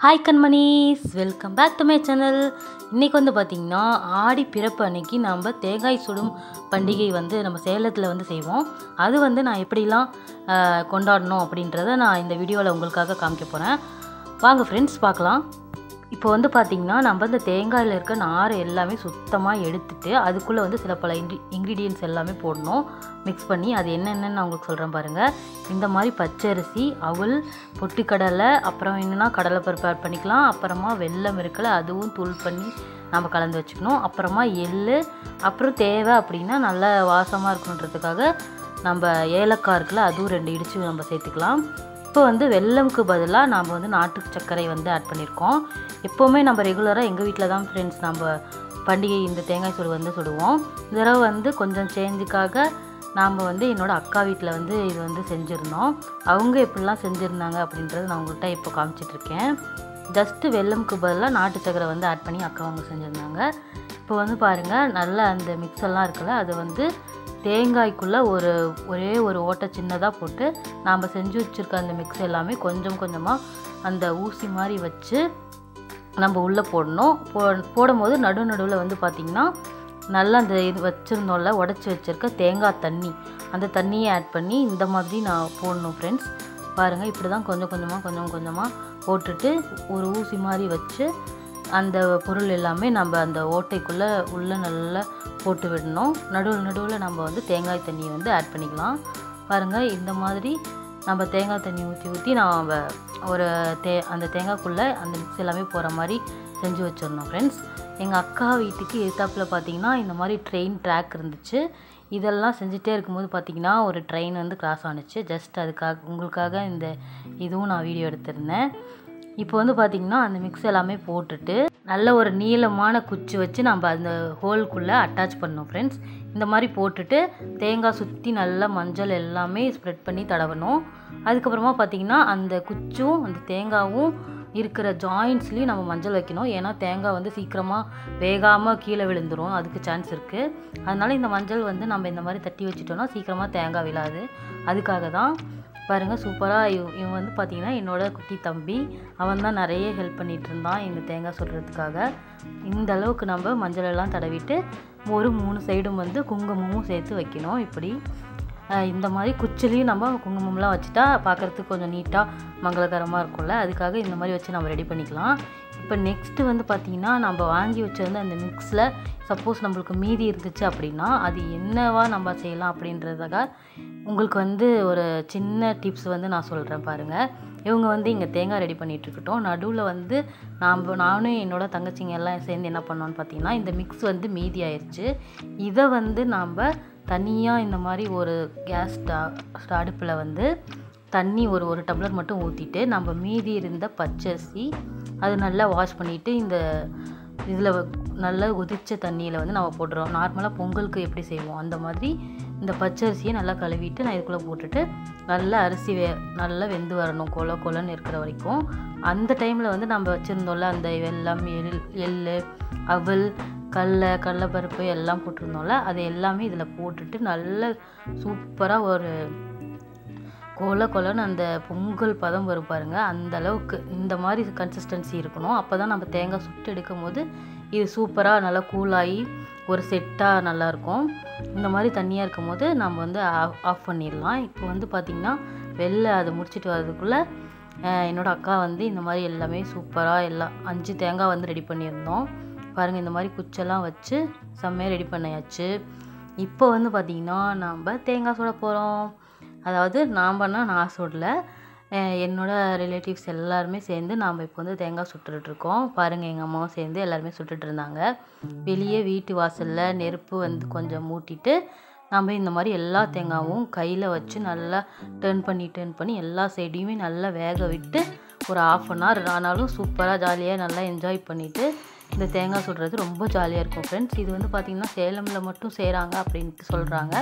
hi கண்மணிஸ் welcome back to my channel இன்றைக்கி வந்து பார்த்திங்கன்னா ஆடி பிறப்பு அன்னைக்கு நம்ம தேங்காய் சுடும் பண்டிகை வந்து நம்ம சேலத்தில் வந்து செய்வோம் அது வந்து நான் எப்படிலாம் ஆஹ், கொண்டாடணும் அப்படின்றத நான் இந்த வீடியோவில் உங்களுக்காக காமிக்க போகிறேன் வாங்க ஃப்ரெண்ட்ஸ் பார்க்கலாம் இப்போ வந்து பார்த்திங்கன்னா நம்ம இந்த தேங்காயில் இருக்க நாரை எல்லாமே சுத்தமாக எடுத்துட்டு அதுக்குள்ளே வந்து சில பல இன்க்ரி இன்க்ரீடியன்ஸ் எல்லாமே போடணும் மிக்ஸ் பண்ணி அது என்னென்னு நான் உங்களுக்கு சொல்கிறேன் பாருங்கள் இந்த மாதிரி பச்சரிசி அவல் பொட்டுக்கடலை அப்புறம் என்னென்னா கடலைப்பருப்பு ஆட் பண்ணிக்கலாம் அப்புறமா வெல்லம் இருக்குல்ல அதுவும் தூள் பண்ணி நம்ம கலந்து வச்சுக்கணும் அப்புறமா எள் அப்புறம் தேவை அப்படின்னா நல்ல வாசமாக இருக்கணுன்றதுக்காக நம்ம ஏலக்காய் இருக்குல்ல அதுவும் ரெண்டு இடித்து நம்ம சேர்த்துக்கலாம் இப்போ வந்து வெல்லம்க்கு பதிலாக நாம் வந்து நாட்டு சர்க்கரை வந்து ஆட் பண்ணியிருக்கோம் எப்போவுமே நம்ம ரெகுலராக எங்கள் வீட்டில் தான் ஃப்ரெண்ட்ஸ் நம்ம பண்டிகை இந்த தேங்காய் சூடு வந்து சுடுவோம் இந்த தடவை வந்து கொஞ்சம் சேஞ்சுக்காக நாம் வந்து என்னோடய அக்கா வீட்டில் வந்து இது வந்து செஞ்சுருந்தோம் அவங்க எப்படிலாம் செஞ்சுருந்தாங்க அப்படின்றது நான் உங்கள்கிட்ட இப்போ காமிச்சிட்ருக்கேன் ஜஸ்ட்டு வெல்லம்க்கு பதிலாக நாட்டு சக்கரை வந்து ஆட் பண்ணி அக்கா அவங்க செஞ்சுருந்தாங்க இப்போ வந்து பாருங்கள் நல்லா அந்த மிக்ஸ் எல்லாம் இருக்குல்ல அது வந்து தேங்காய்க்குள்ளே ஒரு ஒரே ஒரு ஓட்டை சின்னதாக போட்டு நாம் செஞ்சு வச்சுருக்க அந்த மிக்ஸ் எல்லாமே கொஞ்சம் கொஞ்சமாக அந்த ஊசி மாதிரி வச்சு நம்ம உள்ளே போடணும் போ போடும்போது நடு நடுவில் வந்து பார்த்திங்கன்னா நல்லா அந்த இது வச்சுருந்தோம்ல உடச்சி வச்சுருக்க தேங்காய் தண்ணி அந்த தண்ணியை ஆட் பண்ணி இந்த மாதிரி நான் போடணும் ஃப்ரெண்ட்ஸ் பாருங்கள் இப்படி தான் கொஞ்சம் கொஞ்சமாக கொஞ்சம் கொஞ்சமாக போட்டுட்டு ஒரு ஊசி மாதிரி வச்சு அந்த பொருள் எல்லாமே நம்ம அந்த ஓட்டைக்குள்ளே உள்ளே நல்லா போட்டு விடணும் நடுவில் நடுவில் நம்ம வந்து தேங்காய் தண்ணியை வந்து ஆட் பண்ணிக்கலாம் பாருங்கள் இந்த மாதிரி நம்ம தேங்காய் தண்ணி ஊற்றி ஊற்றி நம்ம ஒரு தே அந்த தேங்காய்க்குள்ளே அந்த மிக்ஸ் எல்லாமே போகிற மாதிரி செஞ்சு வச்சிடணும் ஃப்ரெண்ட்ஸ் எங்கள் அக்கா வீட்டுக்கு எதிர்த்தாப்பில் பார்த்தீங்கன்னா இந்த மாதிரி ட்ரெயின் ட்ராக் இருந்துச்சு இதெல்லாம் செஞ்சுட்டே இருக்கும்போது பார்த்தீங்கன்னா ஒரு ட்ரெயின் வந்து கிராஸ் ஆனுச்சு ஜஸ்ட் அதுக்காக உங்களுக்காக இந்த இதுவும் நான் வீடியோ எடுத்திருந்தேன் இப்போ வந்து பார்த்திங்கன்னா அந்த மிக்ஸ் எல்லாமே போட்டுட்டு நல்ல ஒரு நீளமான குச்சி வச்சு நம்ம அந்த ஹோல்குள்ளே அட்டாச் பண்ணணும் ஃப்ரெண்ட்ஸ் இந்த மாதிரி போட்டுட்டு தேங்காய் சுற்றி நல்லா மஞ்சள் எல்லாமே ஸ்ப்ரெட் பண்ணி தடவணும் அதுக்கப்புறமா பார்த்திங்கன்னா அந்த குச்சும் அந்த தேங்காவும் இருக்கிற ஜாயின்ஸ்லேயும் நம்ம மஞ்சள் வைக்கணும் ஏன்னா தேங்காய் வந்து சீக்கிரமாக வேகாமல் கீழே விழுந்துரும் அதுக்கு சான்ஸ் இருக்குது அதனால் இந்த மஞ்சள் வந்து நம்ம இந்த மாதிரி தட்டி வச்சுட்டோம்னா சீக்கிரமாக தேங்காய் விழாது அதுக்காக தான் பாருங்கள் சூப்பராக இவ இவன் வந்து பார்த்திங்கன்னா என்னோட குட்டி தம்பி அவன் தான் நிறைய ஹெல்ப் பண்ணிகிட்டு இருந்தான் இந்த தேங்காய் சுடுறதுக்காக இந்த அளவுக்கு நம்ம மஞ்சள் எல்லாம் தடவிட்டு ஒரு மூணு சைடும் வந்து குங்குமமும் சேர்த்து வைக்கணும் இப்படி அஹ் இந்த மாதிரி குச்சிலையும் நம்ம குங்குமம்லாம் வச்சுட்டா பார்க்குறதுக்கு கொஞ்சம் நீட்டாக மங்களகரமாக இருக்கும்ல அதுக்காக இந்த மாதிரி வச்சு நம்ம ரெடி பண்ணிக்கலாம் இப்போ நெக்ஸ்ட்டு வந்து பார்த்திங்கன்னா நம்ம வாங்கி வச்சிருந்த அந்த மிக்ஸில் சப்போஸ் நம்மளுக்கு மீதி இருந்துச்சு அப்படின்னா அது என்னவா நம்ம செய்யலாம் அப்படின்றதுக்காக உங்களுக்கு வந்து ஒரு சின்ன டிப்ஸ் வந்து நான் சொல்கிறேன் பாருங்கள் இவங்க வந்து இங்கே தேங்காய் ரெடி பண்ணிட்டு இருக்கட்டும் நடுவில் வந்து நாம் நானும் என்னோட தங்கச்சிங்க எல்லாம் சேர்ந்து என்ன பண்ணோன்னு பார்த்தீங்கன்னா இந்த மிக்ஸ் வந்து மீதி ஆயிடுச்சு இதை வந்து நாம் தனியாக இந்த மாதிரி ஒரு கேஸ் ஸ்டா அடுப்பில் வந்து தண்ணி ஒரு ஒரு டம்ளர் மட்டும் ஊற்றிட்டு நம்ம மீதி இருந்த பச்சரிசி அது நல்லா வாஷ் பண்ணிவிட்டு இந்த இதில் நல்லா கொதிச்ச தண்ணியில் வந்து நம்ம போட்டுறோம் நார்மலாக பொங்கலுக்கு எப்படி செய்வோம் அந்த மாதிரி இந்த பச்சரிசியை நல்லா கழுவிட்டு நான் இதுக்குள்ளே போட்டுட்டு நல்லா அரிசி வே நல்லா வெந்து வரணும் கொல கொலன்னு இருக்கிற வரைக்கும் அந்த டைமில் வந்து நம்ம வச்சுருந்தோம்ல அந்த வெல்லம் எள் எள் அவல் கடல கடலைப்பருப்பு எல்லாம் போட்டிருந்தோம்ல அது எல்லாமே இதில் போட்டுட்டு நல்ல சூப்பராக ஒரு கொல கொலன்னு அந்த பொங்கல் பதம் வரும் பாருங்க அந்த அளவுக்கு இந்த மாதிரி கன்சிஸ்டன்சி இருக்கணும் அப்போ தான் நம்ம தேங்காய் சுட்டு எடுக்கும் போது இது சூப்பராக நல்லா கூலாகி ஒரு செட்டாக நல்லாயிருக்கும் இந்த மாதிரி தண்ணியாக இருக்கும் போது நம்ம வந்து ஆஃப் பண்ணிடலாம் இப்போ வந்து பார்த்திங்கன்னா வெளில அதை முடிச்சிட்டு வர்றதுக்குள்ளே அஹ், என்னோட அக்கா வந்து இந்த மாதிரி எல்லாமே சூப்பராக எல்லாம் அஞ்சு தேங்காய் வந்து ரெடி பண்ணியிருந்தோம் பாருங்கள் இந்த மாதிரி குச்செல்லாம் வச்சு செம்மையாக ரெடி பண்ணியாச்சு இப்போ வந்து பார்த்திங்கன்னா நம்ம தேங்காய் சுட போகிறோம் அதாவது நான் பண்ணால் நான் சுடல அஹ் என்னோட ரிலேட்டிவ்ஸ் எல்லாருமே சேர்ந்து நாம் இப்போ வந்து தேங்காய் சுட்டுட்ருக்கோம் பாருங்கள் எங்கள் அம்மாவும் சேர்ந்து எல்லாருமே சுட்டுட்டு இருந்தாங்க வெளியே வீட்டு வாசலில் நெருப்பு வந்து கொஞ்சம் மூட்டிட்டு நம்ம இந்த மாதிரி எல்லா தேங்காவும் கையில் வச்சு நல்லா டர்ன் பண்ணி டர்ன் பண்ணி எல்லா சைடையுமே நல்லா வேக விட்டு ஒரு ஆஃப் அன் ஹவர் ஆனாலும் சூப்பராக ஜாலியாக நல்லா என்ஜாய் பண்ணிவிட்டு இந்த தேங்காய் சுடுறது ரொம்ப ஜாலியாக இருக்கும் ஃப்ரெண்ட்ஸ் இது வந்து பார்த்திங்கன்னா சேலமில் மட்டும் செய்கிறாங்க அப்படின்ட்டு சொல்கிறாங்க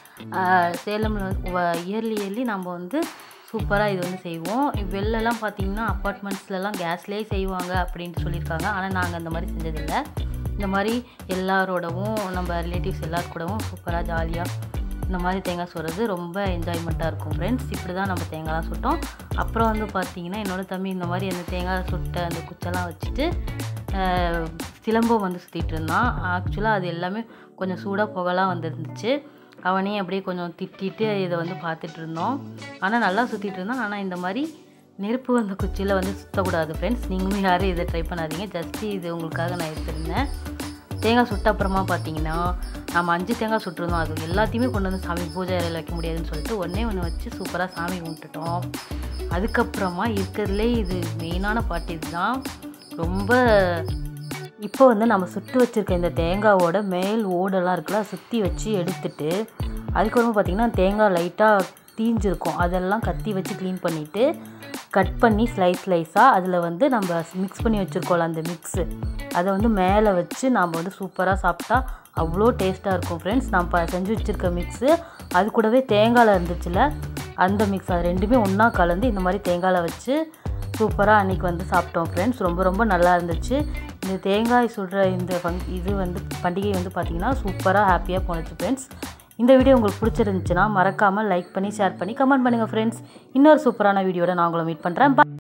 சேலமில் இயர்லி இயர்லி நம்ம வந்து சூப்பராக இது வந்து செய்வோம் வெளிலலாம் பார்த்தீங்கன்னா அப்பார்ட்மெண்ட்ஸ்லலாம் கேஸ்லேயே செய்வாங்க அப்படின்ட்டு சொல்லியிருக்காங்க ஆனால் நாங்கள் அந்த மாதிரி செஞ்சதில்லை இந்த மாதிரி எல்லாரோடவும் நம்ம ரிலேட்டிவ்ஸ் எல்லார் கூடவும் சூப்பராக ஜாலியாக இந்த மாதிரி தேங்காய் சுடுறது ரொம்ப என்ஜாய்மெண்ட்டாக இருக்கும் ஃப்ரெண்ட்ஸ் இப்படி தான் நம்ம தேங்காய்லாம் சுட்டோம் அப்புறம் வந்து பார்த்தீங்கன்னா என்னோடய தம்பி இந்த மாதிரி அந்த தேங்காய் சுட்ட அந்த குச்செல்லாம் வச்சுட்டு அஹ், சிலம்பம் வந்து சுற்றிட்டு இருந்தான் ஆக்சுவலாக அது எல்லாமே கொஞ்சம் சூடாக புகலாம் வந்துருந்துச்சு அவனையும் அப்படியே கொஞ்சம் திட்டிட்டு இதை வந்து பார்த்துட்டு இருந்தோம் ஆனால் நல்லா சுற்றிட்டு இருந்தான் ஆனால் இந்த மாதிரி நெருப்பு வந்த குச்சியில் வந்து சுற்றக்கூடாது ஃப்ரெண்ட்ஸ் நீங்களும் யாரும் இதை ட்ரை பண்ணாதீங்க ஜஸ்ட்டு இது உங்களுக்காக நான் எடுத்திருந்தேன் தேங்காய் சுட்ட அப்புறமா பார்த்தீங்கன்னா நம்ம அஞ்சு தேங்காய் சுட்டிருந்தோம் அது எல்லாத்தையுமே கொண்டு வந்து சாமி பூஜை அறையில் வைக்க முடியாதுன்னு சொல்லிட்டு ஒன்றே ஒன்று வச்சு சூப்பராக சாமி கும்பிட்டுட்டோம் அதுக்கப்புறமா இருக்கிறதுலே இது மெயினான பாட்டு இதுதான் ரொம்ப இப்போ வந்து நம்ம சுட்டு வச்சுருக்க இந்த தேங்காவோட மேல் ஓடெல்லாம் இருக்குல்ல சுற்றி வச்சு எடுத்துட்டு அதுக்கப்புறமா பார்த்திங்கன்னா தேங்காய் லைட்டாக தீஞ்சிருக்கும் அதெல்லாம் கத்தி வச்சு க்ளீன் பண்ணிவிட்டு கட் பண்ணி ஸ்லைஸ் ஸ்லைஸாக அதில் வந்து நம்ம மிக்ஸ் பண்ணி வச்சுருக்கோம்ல அந்த மிக்ஸு அதை வந்து மேலே வச்சு நாம் வந்து சூப்பராக சாப்பிட்டா அவ்வளோ டேஸ்ட்டாக இருக்கும் ஃப்ரெண்ட்ஸ் நான் இப்போ செஞ்சு வச்சுருக்க மிக்ஸு அது கூடவே தேங்காயில் இருந்துச்சுல அந்த மிக்ஸ் அது ரெண்டுமே ஒன்றா கலந்து இந்த மாதிரி தேங்காயில் வச்சு சூப்பராக அன்றைக்கி வந்து சாப்பிட்டோம் ஃப்ரெண்ட்ஸ் ரொம்ப ரொம்ப நல்லா இருந்துச்சு இந்த தேங்காய் சுடுற இந்த ஃபங் இது வந்து பண்டிகை வந்து பார்த்திங்கன்னா சூப்பராக ஹாப்பியாக போணுச்சு ஃப்ரெண்ட்ஸ் இந்த வீடியோ உங்களுக்கு பிடிச்சிருந்துச்சுன்னா மறக்காமல் லைக் பண்ணி ஷேர் பண்ணி கமெண்ட் பண்ணுங்கள் ஃப்ரெண்ட்ஸ் இன்னொரு சூப்பரான வீடியோட நான் உங்களை மீட் பண்ணுறேன்